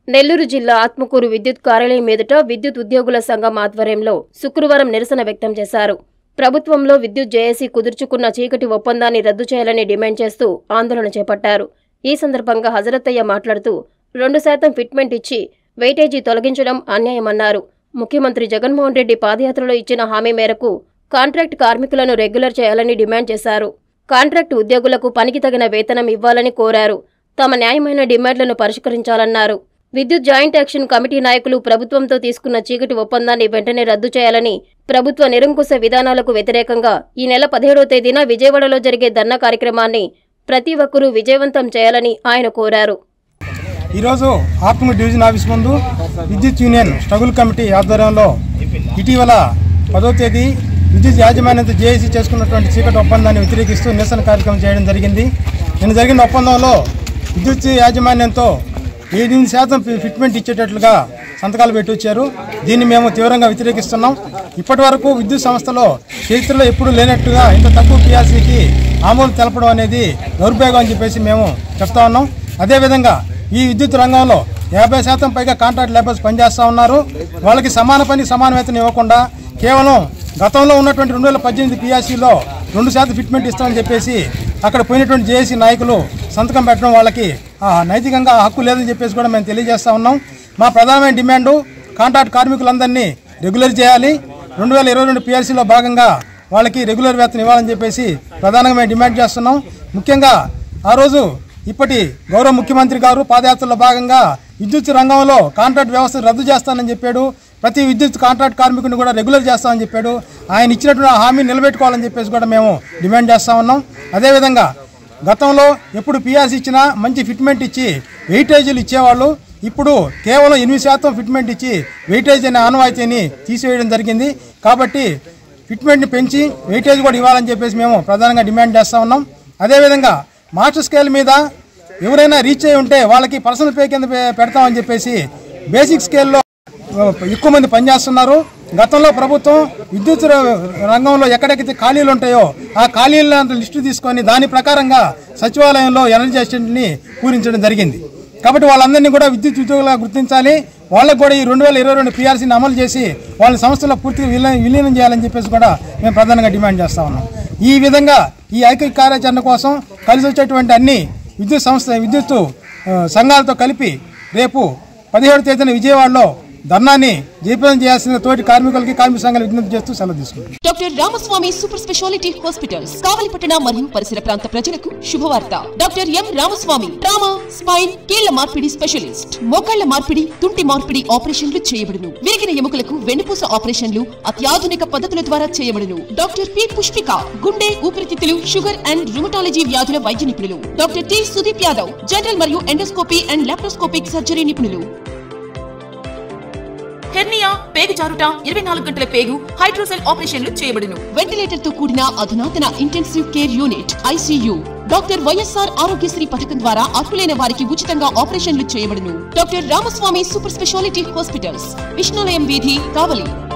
నెల్లూరు జిల్లా ఆత్మకూరు విద్యుత్ కార్యాలయం ఎదుట విద్యుత్ ఉద్యోగుల సంఘం ఆధ్వర్యంలో శుక్రవారం నిరసన వ్యక్తం చేశారు ప్రభుత్వంలో విద్యుత్ జేఏసీ కుదుర్చుకున్న చీకటి ఒప్పందాన్ని రద్దు చేయాలని డిమాండ్ చేస్తూ ఆందోళన చేపట్టారు ఈ సందర్భంగా హజరత్తయ్య మాట్లాడుతూ రెండు శాతం ఫిట్మెంట్ ఇచ్చి వెయిటేజీ తొలగించడం అన్యాయమన్నారు ముఖ్యమంత్రి జగన్మోహన్ రెడ్డి పాదయాత్రలో ఇచ్చిన హామీ మేరకు కాంట్రాక్ట్ కార్మికులను రెగ్యులర్ చేయాలని డిమాండ్ చేశారు కాంట్రాక్ట్ ఉద్యోగులకు పనికి తగిన వేతనం ఇవ్వాలని కోరారు తమ న్యాయమైన డిమాండ్లను పరిష్కరించాలన్నారు విద్యుత్ జాయింట్ యాక్షన్ కమిటీ నాయకులు ప్రభుత్వంతో తీసుకున్న చీకటి ఒప్పందాన్ని వెంటనే రద్దు చేయాలని ప్రభుత్వ నిరంకుశ విధానాలకు వ్యతిరేకంగా ఈ నెల పదిహేడవ తేదీన విజయవాడలో జరిగే ధర్నా కార్యక్రమాన్ని ప్రతి ఒక్కరూ విజయవంతం చేయాలని ఆయన కోరారు ఈరోజు ఆత్మ డివిజన్ ఆఫీస్ ముందు విద్యుత్ యూనియన్ స్ట్రగుల్ కమిటీ ఆధ్వర్యంలో ఇటీవల పదో తేదీ విద్యుత్ యాజమాన్యంతో జేఏసీ చేసుకున్నటువంటి చీకటి ఒప్పందాన్ని వ్యతిరేకిస్తూ నిరసన కార్యక్రమం చేయడం జరిగింది నిన్న జరిగిన ఒప్పందంలో విద్యుత్ యాజమాన్యంతో ఎనిమిది శాతం ఫి- ఫిట్మెంట్ ఇచ్చేటట్లుగా సంతకాలు పెట్టి వచ్చారు దీన్ని మేము తీవ్రంగా వ్యతిరేకిస్తున్నాం ఇప్పటి వరకు విద్యుత్ సంస్థలో చరిత్రలో ఎప్పుడూ లేనట్టుగా ఇంత తక్కువ పిఆర్సీకి ఆమోదం తెలపడం అనేది దౌర్భాగ్యం అని చెప్పేసి మేము చెప్తా ఉన్నాం అదేవిధంగా ఈ విద్యుత్ రంగంలో యాభై శాతం పైగా కాంట్రాక్ట్ లేబర్స్ పనిచేస్తూ ఉన్నారు వాళ్ళకి సమాన పని సమాన వేతనం ఇవ్వకుండా కేవలం గతంలో ఉన్నటువంటి రెండు వేల పద్దెనిమిది పిఆర్సీలో రెండు శాతం ఫిట్మెంట్ ఇస్తామని చెప్పేసి అక్కడ పోయినటువంటి జేఏసీ నాయకులు సంతకం పెట్టడం వాళ్ళకి ఆ, నైతికంగా హక్కు లేదని చెప్పేసి కూడా మేము తెలియజేస్తా ఉన్నాం మా ప్రధానమైన డిమాండు కాంట్రాక్ట్ కార్మికులందరినీ రెగ్యులర్ చేయాలి రెండు వేల ఇరవై రెండు పిఆర్సీలో భాగంగా వాళ్ళకి రెగ్యులర్ వేతనం ఇవ్వాలని చెప్పేసి ప్రధానంగా మేము డిమాండ్ చేస్తున్నాం ముఖ్యంగా ఆ రోజు ఇప్పటి గౌరవ ముఖ్యమంత్రి గారు పాదయాత్రలో భాగంగా విద్యుత్ రంగంలో కాంట్రాక్ట్ వ్యవస్థ రద్దు చేస్తానని చెప్పాడు ప్రతి విద్యుత్ కాంట్రాక్ట్ కార్మికుని కూడా రెగ్యులర్ చేస్తామని చెప్పాడు ఆయన ఇచ్చినటువంటి ఆ హామీ నిలబెట్టుకోవాలని చెప్పేసి కూడా మేము డిమాండ్ చేస్తా ఉన్నాం అదేవిధంగా గతంలో ఎప్పుడు పిఆర్సీ ఇచ్చినా మంచి ఫిట్మెంట్ ఇచ్చి వెయిటేజీలు ఇచ్చేవాళ్ళు ఇప్పుడు కేవలం ఎనిమిది శాతం ఫిట్మెంట్ ఇచ్చి వెయిటేజ్ అనే ఆనవాయితీని తీసివేయడం జరిగింది కాబట్టి ఫిట్మెంట్ని పెంచి వెయిటేజ్ కూడా ఇవ్వాలని చెప్పేసి మేము ప్రధానంగా డిమాండ్ చేస్తూ ఉన్నాం అదేవిధంగా మాస్టర్ స్కేల్ మీద ఎవరైనా రీచ్ అయి ఉంటే వాళ్ళకి పర్సనల్ పే కింద పె- పెడతామని చెప్పేసి బేసిక్ స్కేల్లో ఎక్కువ మంది పనిచేస్తున్నారు గతంలో ప్రభుత్వం విద్యుత్ ర- రంగంలో ఎక్కడెక్కడైతే ఖాళీలు ఉంటాయో ఆ ఖాళీల లిస్టు తీసుకొని దాని ప్రకారంగా సచివాలయంలో ఎనర్జీ అసిస్టెంట్ని పూరించడం జరిగింది కాబట్టి వాళ్ళందరినీ కూడా విద్యుత్ ఉద్యోగులుగా గుర్తించాలి వాళ్ళకు కూడా ఈ రెండు వేల ఇరవై రెండు పీఆర్సీని అమలు చేసి వాళ్ళ సంస్థలో పూర్తిగా విలీనం విలీనం చేయాలని చెప్పేసి కూడా మేము ప్రధానంగా డిమాండ్ చేస్తా ఉన్నాం ఈ విధంగా ఈ ఐక్య కార్యాచరణ కోసం కలిసి వచ్చేటువంటి అన్ని విద్యుత్ సంస్థ విద్యుత్ ఆ, సంఘాలతో కలిపి రేపు పదిహేడు తేదీన విజయవాడలో ధర్నాన్ని జయప్రదం చేయాల్సిన తోటి కార్మికులకి కార్మిక సంఘాలు విజ్ఞప్తి చేస్తూ సెలవు తీసుకుంటాం doctor Ramaswamy super speciality hospitals కావలిపట్టణ మరియు పరిసర ప్రాంత ప్రజలకు శుభవార్త doctor M Ramaswamy trauma spine కీళ్ల మార్పిడి స్పెషలిస్ట్ మోకాళ్ల మార్పిడి తుంటి మార్పిడి ఆపరేషన్లు చేయబడును విరిగిన ఎముకలకు వెన్నుపూస ఆపరేషన్లు అత్యాధునిక పద్ధతుల ద్వారా చేయబడును డాక్టర్ పి పుష్పిక గుండె ఊపిరితిత్తులు షుగర్ అండ్ రుమటాలజీ వ్యాధుల వైద్య నిపుణులు doctor T Sudeep Yadav general మరియు ఎండోస్కోపీ అండ్ లాప్రోస్కోపిక్ సర్జరీ నిపుణులు హెర్నియా పేగు జారుట ఇరవై నాలుగు గంటల పేగు హైడ్రోసెల్ ఆపరేషన్లు చేయబడును వెంటిలేటర్ తో కూడిన అధునాతన intensive care unit ICU doctor YSR Aarogyasri పథకం ద్వారా అర్హులైన వారికి ఉచితంగా ఆపరేషన్లు చేయబడును doctor Ramaswamy super speciality hospitals Vishnulayam వీధి కావలి